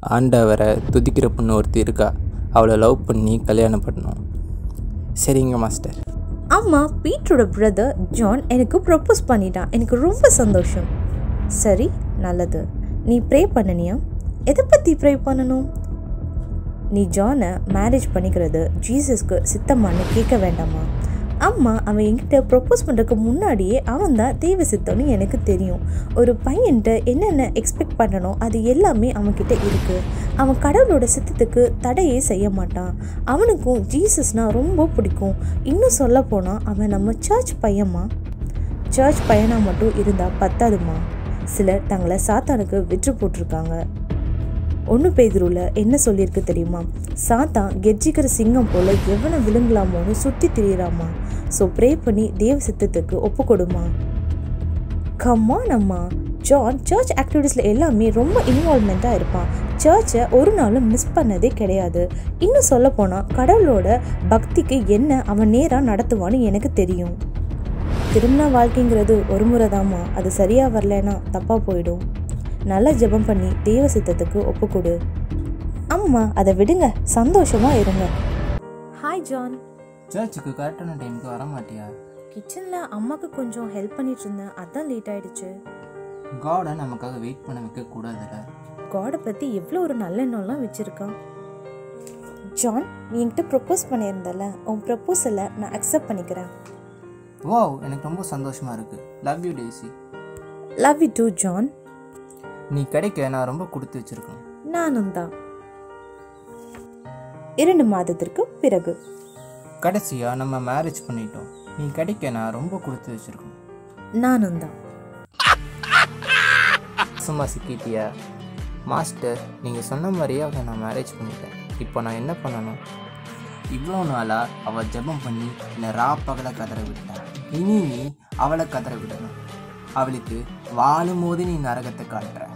ஆண்டவரை துதிக்கிற பொண்ணு ஒருத்தி இருக்கா அவளை லவ் பண்ணி கல்யாணம் பண்ணணும் சரிங்க மாஸ்டர் ஆமாம் பீட்டரோட பிரதர் ஜான் எனக்கு ப்ரப்போஸ் பண்ணிட்டான் எனக்கு ரொம்ப சந்தோஷம் சரி நல்லது நீ ப்ரே பண்ணனியா எதை பற்றி ப்ரே பண்ணணும் நீ ஜானை மேரேஜ் பண்ணிக்கிறது ஜீசஸ்க்கு சித்தமான்னு கேட்க வேண்டாமா அம்மா அவன் என்கிட்ட ப்ரப்போஸ் பண்ணுறதுக்கு முன்னாடியே அவன் தான் தெய்வ சித்தம்னு எனக்கு தெரியும் ஒரு பையன்கிட்ட என்னென்ன எக்ஸ்பெக்ட் பண்ணணும் அது எல்லாமே அவன்கிட்ட இருக்குது அவன் கடவுளோட சித்தத்துக்கு தடையே செய்ய மாட்டான் அவனுக்கும் ஜீசஸ்னால் ரொம்ப பிடிக்கும் இன்னும் சொல்ல போனால் அவன் நம்ம சர்ச் பையன்மா சர்ச் பையனாக மட்டும் இருந்தால் பத்தாதுமா சிலர் தங்களை சாத்தானுக்கு விற்று போட்டிருக்காங்க ஒன்று பேதுருவில் என்ன சொல்லியிருக்கு தெரியுமா சாத்தான் கெர்ஜிக்கிற சிங்கம் போல எவனை விழுங்கலாமோன்னு சுற்றி திரியிறாமா ஸோ ப்ரே பண்ணி தேவ சித்தத்துக்கு ஒப்பு கொடுமா கம்மான் அம்மா ஜான் சர்ச் ஆக்டிவிட்டீஸில் எல்லாமே ரொம்ப இன்வால்மெண்ட்டாக இருப்பான் சர்ச்சை ஒரு நாளும் மிஸ் பண்ணதே கிடையாது இன்னும் சொல்லப்போனால் கடவுளோட பக்திக்கு என்ன அவன் நேராக நடத்துவான்னு எனக்கு தெரியும் திருமண வாழ்க்கைங்கிறது ஒரு முறை தாம்மா அது சரியாக வரலனா தப்பாக போயிடும் நல்லா ஜெபம் பண்ணி தெய்வ சித்தத்துக்கு ஒப்பு கொடு அம்மா அதை விடுங்க சந்தோஷமா இருங்க ஹாய் ஜான் சர்ச்சுக்கு கரெக்டான டைமுக்கு வர மாட்டியா கிச்சனில் அம்மாவுக்கு கொஞ்சம் ஹெல்ப் பண்ணிட்டு இருந்தேன் அதான் லேட் ஆயிடுச்சு காடை நமக்காக வெயிட் பண்ண வைக்க கூடாதுல்ல காடை பற்றி எவ்வளோ ஒரு நல்ல எண்ணம்லாம் வச்சுருக்கான் ஜான் நீ என்கிட்ட ப்ரப்போஸ் பண்ணியிருந்தல உன் ப்ரப்போசலை நான் அக்செப்ட் பண்ணிக்கிறேன் வாவ் எனக்கு ரொம்ப சந்தோஷமா இருக்கு love you Daisy love you too John நீ கிடைக்க நான் ரொம்ப கொடுத்து வச்சிருக்கேன் நானும் தான் இரண்டு மாதத்திற்கு பிறகு கடைசியா நம்ம மேரேஜ் பண்ணிட்டோம் நீ கிடைக்க நான் ரொம்ப கொடுத்து வச்சிருக்கேன் நானும் தான் சும்மா சிக்கிட்டியா மாஸ்டர் நீங்கள் சொன்ன மாதிரியே அவளை நான் மேரேஜ் பண்ணிட்டேன் இப்போ நான் என்ன பண்ணணும் இவ்வளோ நாளாக அவள் ஜெபம் பண்ணி என்னை ரா பகலை கதற விட்டான் இனி நீ அவளை கதற விடணும் அவளுக்கு வாழும் போது நீ நரகத்தை காட்டுற